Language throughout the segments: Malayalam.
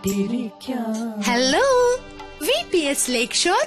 hello V P S lakeshore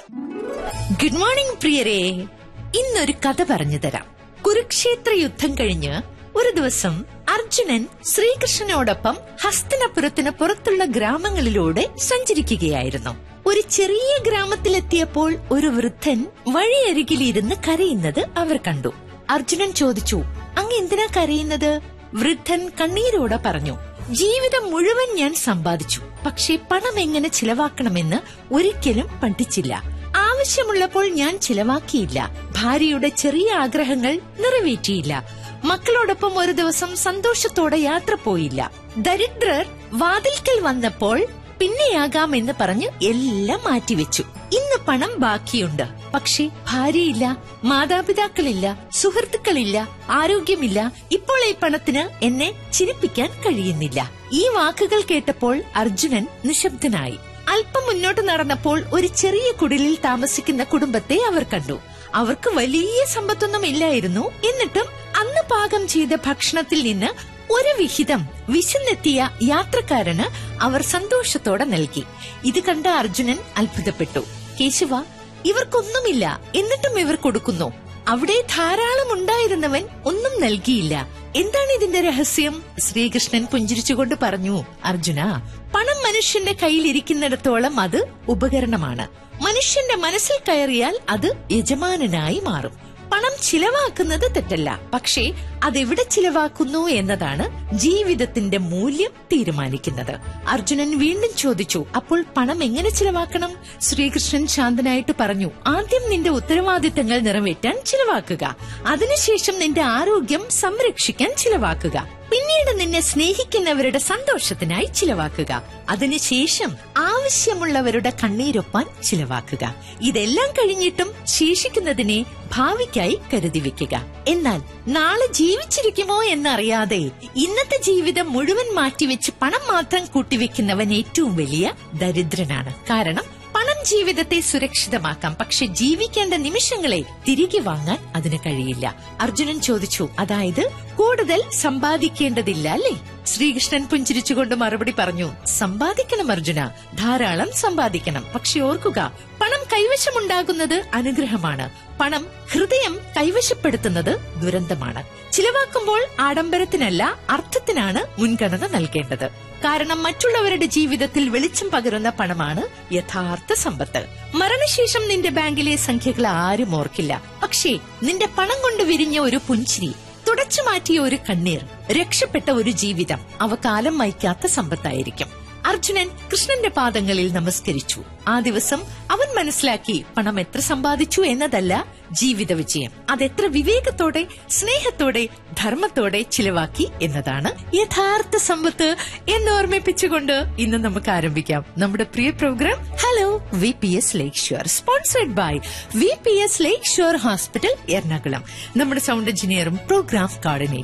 good morning പ്രിയരെ ഇന്നൊരു കഥ പറഞ്ഞു തരാം കുരുക്ഷേത്ര യുദ്ധം കഴിഞ്ഞ് ഒരു ദിവസം അർജുനൻ ശ്രീകൃഷ്ണനോടൊപ്പം ഹസ്തിനപുരത്തിന് പുറത്തുള്ള ഗ്രാമങ്ങളിലൂടെ സഞ്ചരിക്കുകയായിരുന്നു ഒരു ചെറിയ ഗ്രാമത്തിലെത്തിയപ്പോൾ ഒരു വൃദ്ധൻ വഴിയരികിലിരുന്ന് കരയുന്നത് അവർ കണ്ടു അർജുനൻ ചോദിച്ചു അങ്ങ് എന്തിനാ കരയുന്നത് വൃദ്ധൻ കണ്ണീരോടെ പറഞ്ഞു ജീവിതം മുഴുവൻ ഞാൻ സമ്പാദിച്ചു പക്ഷേ പണം എങ്ങനെ ചിലവാക്കണമെന്ന് ഒരിക്കലും പഠിച്ചില്ല ആവശ്യമുള്ളപ്പോൾ ഞാൻ ചിലവാക്കിയില്ല ഭാര്യയുടെ ചെറിയ ആഗ്രഹങ്ങൾ നിറവേറ്റിയില്ല മക്കളോടൊപ്പം ഒരു ദിവസം സന്തോഷത്തോടെ യാത്ര പോയില്ല ദരിദ്രർ വാതിൽക്കൽ വന്നപ്പോൾ പിന്നെയാകാം എന്ന് പറഞ്ഞ് എല്ലാം മാറ്റിവെച്ചു ഇന്ന് പണം ബാക്കിയുണ്ട് പക്ഷേ ഭാര്യയില്ല മാതാപിതാക്കളില്ല സുഹൃത്തുക്കളില്ല ആരോഗ്യമില്ല ഇപ്പോൾ ഈ പണത്തിന് എന്നെ ചിരിപ്പിക്കാൻ കഴിയുന്നില്ല ഈ വാക്കുകൾ കേട്ടപ്പോൾ അർജുനൻ നിശബ്ദനായി അല്പം മുന്നോട്ട് നടന്നപ്പോൾ ഒരു ചെറിയ കുടിലിൽ താമസിക്കുന്ന കുടുംബത്തെ അവർ കണ്ടു അവർക്ക് വലിയ സമ്പത്തൊന്നും ഇല്ലായിരുന്നു എന്നിട്ടും അന്ന് പാകം ചെയ്ത ഭക്ഷണത്തിൽ നിന്ന് ഒരു വിഹിതം വിശന്നെത്തിയ യാത്രക്കാരന് അവർ സന്തോഷത്തോടെ നൽകി ഇത് കണ്ട അർജുനൻ അത്ഭുതപ്പെട്ടു കേശവ ഇവർക്കൊന്നുമില്ല എന്നിട്ടും ഇവർ കൊടുക്കുന്നു അവിടെ ധാരാളം ഉണ്ടായിരുന്നവൻ ഒന്നും നൽകിയില്ല എന്താണ് ഇതിന്റെ രഹസ്യം ശ്രീകൃഷ്ണൻ പുഞ്ചിരിച്ചുകൊണ്ട് പറഞ്ഞു അർജുന പണം മനുഷ്യന്റെ കയ്യിൽ ഇരിക്കുന്നിടത്തോളം അത് ഉപകരണമാണ് മനുഷ്യന്റെ മനസ്സിൽ കയറിയാൽ അത് യജമാനനായി മാറും പണം ചിലവാക്കുന്നത് തെറ്റല്ല പക്ഷേ അതെവിടെ ചിലവാക്കുന്നു എന്നതാണ് ജീവിതത്തിന്റെ മൂല്യം തീരുമാനിക്കുന്നത് അർജുനൻ വീണ്ടും ചോദിച്ചു അപ്പോൾ പണം എങ്ങനെ ചിലവാക്കണം ശ്രീകൃഷ്ണൻ ശാന്തനായിട്ട് പറഞ്ഞു ആദ്യം നിന്റെ ഉത്തരവാദിത്തങ്ങൾ നിറവേറ്റാൻ ചിലവാക്കുക അതിനുശേഷം നിന്റെ ആരോഗ്യം സംരക്ഷിക്കാൻ ചിലവാക്കുക പിന്നീട് നിന്നെ സ്നേഹിക്കുന്നവരുടെ സന്തോഷത്തിനായി ചിലവാക്കുക അതിനുശേഷം ആവശ്യമുള്ളവരുടെ കണ്ണീരൊപ്പാൻ ചിലവാക്കുക ഇതെല്ലാം കഴിഞ്ഞിട്ടും ശേഷിക്കുന്നതിനെ ഭാവിക്കായി കരുതി വെക്കുക എന്നാൽ നാളെ ജീവിച്ചിരിക്കുമോ എന്നറിയാതെ ഇന്നത്തെ ജീവിതം മുഴുവൻ മാറ്റിവെച്ച് പണം മാത്രം കൂട്ടിവെക്കുന്നവൻ ഏറ്റവും വലിയ ദരിദ്രനാണ് കാരണം പണം ജീവിതത്തെ സുരക്ഷിതമാക്കാം പക്ഷെ ജീവിക്കേണ്ട നിമിഷങ്ങളെ തിരികെ വാങ്ങാൻ അതിന് കഴിയില്ല അർജുനൻ ചോദിച്ചു അതായത് കൂടുതൽ സമ്പാദിക്കേണ്ടതില്ല അല്ലേ ശ്രീകൃഷ്ണൻ പുഞ്ചിരിച്ചുകൊണ്ട് മറുപടി പറഞ്ഞു സമ്പാദിക്കണം അർജുന ധാരാളം സമ്പാദിക്കണം പക്ഷെ ഓർക്കുക പണം കൈവശമുണ്ടാകുന്നത് അനുഗ്രഹമാണ് പണം ഹൃദയം കൈവശപ്പെടുത്തുന്നത് ദുരന്തമാണ് ചിലവാക്കുമ്പോൾ ആഡംബരത്തിനല്ല അർത്ഥത്തിനാണ് മുൻഗണന നൽകേണ്ടത് കാരണം മറ്റുള്ളവരുടെ ജീവിതത്തിൽ വെളിച്ചം പകരുന്ന പണമാണ് യഥാർത്ഥ സമ്പത്ത് മരണശേഷം നിന്റെ ബാങ്കിലെ സംഖ്യകൾ ആരും ഓർക്കില്ല പക്ഷേ നിന്റെ പണം കൊണ്ട് വിരിഞ്ഞ ഒരു പുഞ്ചിരി തുടച്ചു മാറ്റിയ ഒരു കണ്ണീർ രക്ഷപ്പെട്ട ഒരു ജീവിതം അവ കാലം വയ്ക്കാത്ത സമ്പത്തായിരിക്കും അർജുനൻ കൃഷ്ണന്റെ പാദങ്ങളിൽ നമസ്കരിച്ചു ആ ദിവസം അവൻ മനസ്സിലാക്കി പണം എത്ര സമ്പാദിച്ചു എന്നതല്ല ജീവിത വിജയം അതെത്ര വിവേകത്തോടെ സ്നേഹത്തോടെ ധർമ്മത്തോടെ ചിലവാക്കി എന്നതാണ് യഥാർത്ഥ സമ്പത്ത് എന്ന് ഓർമ്മിപ്പിച്ചുകൊണ്ട് ഇന്ന് നമുക്ക് ആരംഭിക്കാം നമ്മുടെ പ്രിയ programme hello V P S lakeshore sponsored by V P S lakeshore hospital Ernakulam നമ്മുടെ സൗണ്ട് എഞ്ചിനീയറും പ്രോഗ്രാം കോർഡിനേറ്റർ